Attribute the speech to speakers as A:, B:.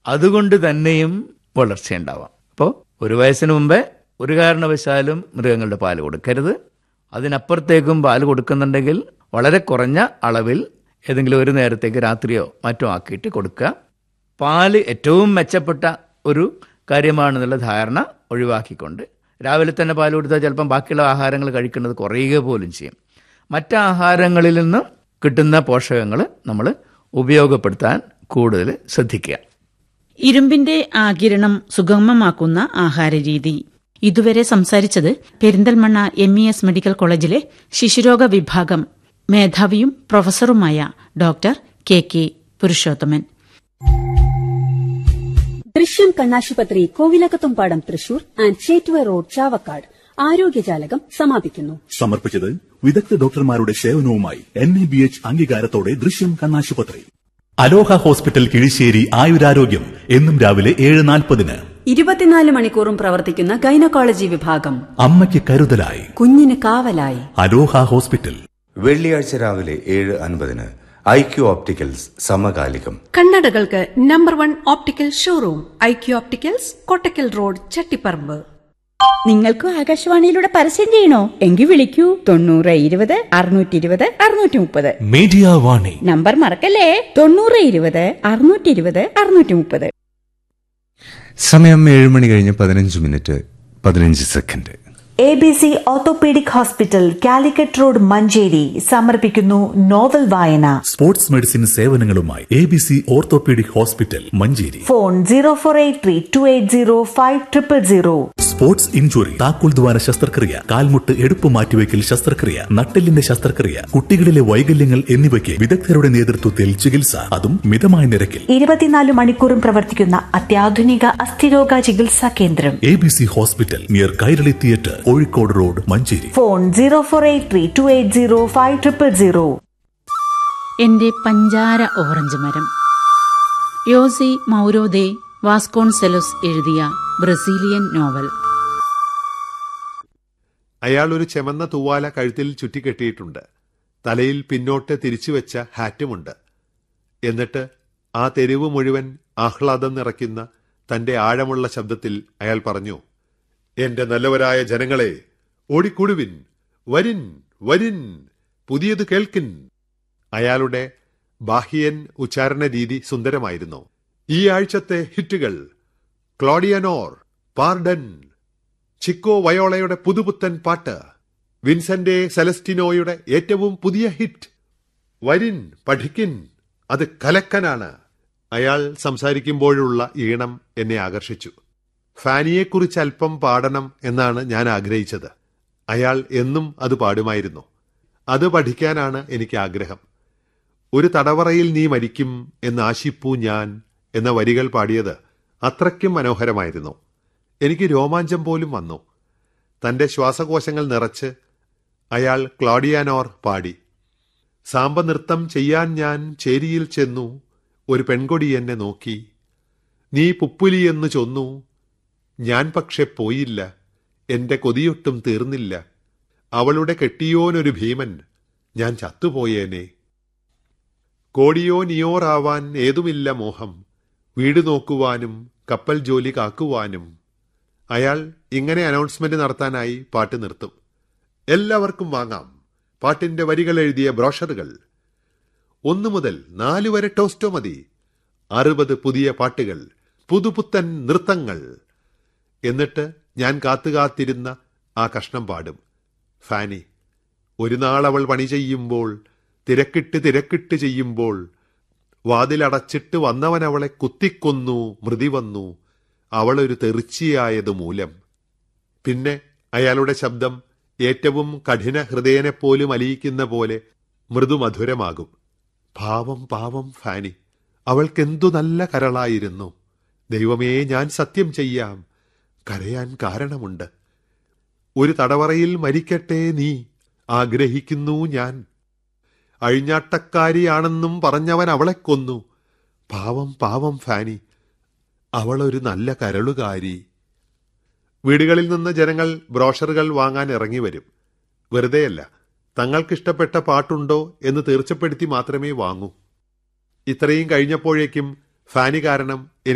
A: അതുകൊണ്ട് തന്നെയും വളർച്ചയുണ്ടാവാം അപ്പോൾ ഒരു വയസ്സിന് മുമ്പേ ഒരു കാരണവശാലും മൃഗങ്ങളുടെ പാല് കൊടുക്കരുത് അതിനപ്പുറത്തേക്കും പാല് കൊടുക്കുന്നുണ്ടെങ്കിൽ വളരെ കുറഞ്ഞ അളവിൽ ഏതെങ്കിലും ഒരു നേരത്തേക്ക് രാത്രിയോ മറ്റോ ആക്കിയിട്ട് കൊടുക്കുക പാല് ഏറ്റവും മെച്ചപ്പെട്ട ഒരു കാര്യമാണെന്നുള്ള ധാരണ ഒഴിവാക്കിക്കൊണ്ട് രാവിലെ തന്നെ പാൽ കൊടുത്താൽ ചിലപ്പം ബാക്കിയുള്ള ആഹാരങ്ങൾ കഴിക്കുന്നത് കുറയുക പോലും ചെയ്യും മറ്റ് ആഹാരങ്ങളിൽ നിന്ന് കിട്ടുന്ന പോഷകങ്ങൾ നമ്മൾ ഉപയോഗപ്പെടുത്താൻ കൂടുതൽ ശ്രദ്ധിക്കുക
B: ഇരുമ്പിന്റെ ആകിരണം സുഗമമാക്കുന്ന ആഹാരരീതി ഇതുവരെ സംസാരിച്ചത് Perinthalmanna M E S medical കോളേജിലെ ശിശുരോഗ വിഭാഗം മേധാവിയും പ്രൊഫസറുമായ doctor K K Purushothaman
C: Drishyam കണ്ണാശുപത്രി കോവിലകത്തുംപാടം തൃശൂർ ആൻഡ് ചേറ്റുവ റോഡ് ചാവക്കാട് ആരോഗ്യജാലകം സമാപിക്കുന്നു
D: സമർപ്പിച്ചത് വിദഗ്ധ ഡോക്ടർമാരുടെ സേവനവുമായി എൻ എ ബി എച്ച് അംഗീകാരത്തോടെ ദൃശ്യം കണ്ണാശുപത്രി അലോഹ ഹോസ്പിറ്റൽ കിഴിശ്ശേരി ആയുരാരോഗ്യം എന്നും രാവിലെ ഏഴ് നാൽപ്പതിന്
C: ഇരുപത്തിനാല് മണിക്കൂറും പ്രവർത്തിക്കുന്ന ഗൈനക്കോളജി വിഭാഗം
D: അമ്മയ്ക്ക് കരുതലായി
C: കുഞ്ഞിന് കാവലായി
D: അലോഹ ഹോസ്പിറ്റൽ
E: വെള്ളിയാഴ്ച രാവിലെ ഏഴ് അൻപതിന് ഐ ക്യു ഓപ്റ്റിക്കൽസ് സമകാലികം
F: കണ്ണടകൾക്ക് number one optical showroom I Q opticals Kottakkal road Chattiparamba
G: നിങ്ങൾക്കും ആകാശവാണിയിലൂടെ പരസ്യം ചെയ്യണോ എങ്കിൽ വിളിക്കൂ തൊണ്ണൂറ് ഇരുപത് അറുന്നൂറ്റി ഇരുപത് അറുന്നൂറ്റി മുപ്പത്
D: മീഡിയ വാണി
G: നമ്പർ മറക്കല്ലേ തൊണ്ണൂറ് ഇരുപത് അറുന്നൂറ്റി ഇരുപത് അറുന്നൂറ്റി മുപ്പത്
H: സമയം ഏഴ് മണി കഴിഞ്ഞ് പതിനഞ്ച് മിനിറ്റ് പതിനഞ്ച് second
I: A B C orthopaedic hospital Calicut road Manjeri സമർപ്പിക്കുന്നു നോവൽ വായന
D: സ്പോർട്സ് മെഡിസിൻ സേവനങ്ങളുമായി A B C orthopaedic hospital Manjeri
I: phone zero four eight three two eight zero five triple zero
D: sports injury താക്കോൽ ദ്വാര ശസ്ത്രക്രിയ കാൽമുട്ട് എടുപ്പ് മാറ്റിവെക്കൽ ശസ്ത്രക്രിയ നട്ടെല്ലിന്റെ ശസ്ത്രക്രിയ കുട്ടികളിലെ വൈകല്യങ്ങൾ എന്നിവയ്ക്ക് വിദഗ്ധരുടെ നേതൃത്വത്തിൽ ചികിത്സ അതും മിതമായ നിരക്കിൽ
I: ഇരുപത്തിനാല് മണിക്കൂറും പ്രവർത്തിക്കുന്ന അത്യാധുനിക അസ്ഥിരോഗ ചികിത്സാ കേന്ദ്രം
D: A B C hospital near Kairali theatre Kozhikode road Manjeri
I: phone zero four eight three two eight zero five triple zero
B: എന്റെ പഞ്ചാര ഓറഞ്ച് മരം യോസി മൗരോദെ വാസ്കോൺസെലോസ് എഴുതിയ ബ്രസീലിയൻ നോവൽ
J: അയാൾ ഒരു ചെമന്ന തൂവാല കഴുത്തിൽ ചുറ്റിക്കെട്ടിയിട്ടുണ്ട് തലയിൽ പിന്നോട്ട് തിരിച്ചുവെച്ച ഹാറ്റുമുണ്ട് എന്നിട്ട് ആ തെരുവ് മുഴുവൻ ആഹ്ലാദം നിറയ്ക്കുന്ന തന്റെ ആഴമുള്ള ശബ്ദത്തിൽ അയാൾ പറഞ്ഞു എന്റെ നല്ലവരായ ജനങ്ങളെ ഓടിക്കൂടുവിൻ വരിൻ വരിൻ പുതിയത് കേൾക്കിൻ അയാളുടെ ബാഹ്യൻ ഉച്ചാരണ രീതി സുന്ദരമായിരുന്നു ഈ ആഴ്ചത്തെ ഹിറ്റുകൾ ക്ലോഡിയനോർ പാർഡൻ ചിക്കോ വയോളയുടെ പുതുപുത്തൻ പാട്ട് വിൻസെന്റ് സെലസ്റ്റിനോയുടെ ഏറ്റവും പുതിയ ഹിറ്റ് വരിൻ പഠിക്കിൻ അത് കലക്കനാണ് അയാൾ സംസാരിക്കുമ്പോഴുള്ള ഈണം എന്നെ ആകർഷിച്ചു ഫാനിയെക്കുറിച്ച് അല്പം പാടണം എന്നാണ് ഞാൻ ആഗ്രഹിച്ചത് അയാൾ എന്നും അത് പാടുമായിരുന്നു അത് പഠിക്കാനാണ് എനിക്ക് ആഗ്രഹം ഒരു തടവറയിൽ നീ മരിക്കും എന്നാശിപ്പൂ ഞാൻ എന്ന വരികൾ പാടിയത് അത്രയ്ക്കും മനോഹരമായിരുന്നു എനിക്ക് രോമാഞ്ചം പോലും വന്നു തന്റെ ശ്വാസകോശങ്ങൾ നിറച്ച് അയാൾ ക്ലോഡിയാനോർ പാടി സാമ്പ നൃത്തം ചെയ്യാൻ ഞാൻ ചേരിയിൽ ചെന്നു ഒരു പെൺകൊടി എന്നെ നോക്കി നീ പുപ്പുലിയെന്ന് ചൊന്നു ഞാൻ പക്ഷെ പോയില്ല എന്റെ കൊതിയൊട്ടും തീർന്നില്ല അവളുടെ കെട്ടിയോനൊരു ഭീമൻ ഞാൻ ചത്തുപോയേനെ കോടിയോ നിയോറാവാൻ ഏതുമില്ല മോഹം വീട് നോക്കുവാനും കപ്പൽ ജോലി കാക്കുവാനും അയാൾ ഇങ്ങനെ അനൗൺസ്മെന്റ് നടത്താനായി പാട്ട് നിർത്തും എല്ലാവർക്കും വാങ്ങാം പാട്ടിന്റെ വരികൾ എഴുതിയ ബ്രോഷറുകൾ ഒന്നു മുതൽ നാല് വരെ ടോസ്റ്റോ മതി അറുപത് പുതിയ പാട്ടുകൾ പുതുപുത്തൻ നൃത്തങ്ങൾ എന്നിട്ട് ഞാൻ കാത്തുകാത്തിരുന്ന ആ കഷ്ണം പാടും ഫാനി ഒരു നാൾ അവൾ പണി ചെയ്യുമ്പോൾ തിരക്കിട്ട് തിരക്കിട്ട് ചെയ്യുമ്പോൾ വാതിലടച്ചിട്ട് വന്നവൻ അവളെ കുത്തിക്കൊന്നു മൃതി വന്നു അവളൊരു തെറിച്ചിയായത് മൂലം പിന്നെ അയാളുടെ ശബ്ദം ഏറ്റവും കഠിന ഹൃദയനെപ്പോലും അലിയിക്കുന്ന പോലെ മൃദുമധുരമാകും പാവം പാവം ഫാനി അവൾക്കെന്തു നല്ല കരളായിരുന്നു ദൈവമേ ഞാൻ സത്യം ചെയ്യാം കരയാൻ കാരണമുണ്ട് ഒരു തടവറയിൽ മരിക്കട്ടെ നീ ആഗ്രഹിക്കുന്നു ഞാൻ അഴിഞ്ഞാട്ടക്കാരിയാണെന്നും പറഞ്ഞവൻ അവളെ കൊന്നു പാവം പാവം ഫാനി അവളൊരു നല്ല കരളുകാരി വീടുകളിൽ നിന്ന് ജനങ്ങൾ ബ്രോഷറുകൾ വാങ്ങാൻ ഇറങ്ങി വരും വെറുതെയല്ല തങ്ങൾക്കിഷ്ടപ്പെട്ട പാട്ടുണ്ടോ എന്ന് തീർച്ചപ്പെടുത്തി മാത്രമേ വാങ്ങൂ ഇത്രയും കഴിഞ്ഞപ്പോഴേക്കും ഫാനി കാരണം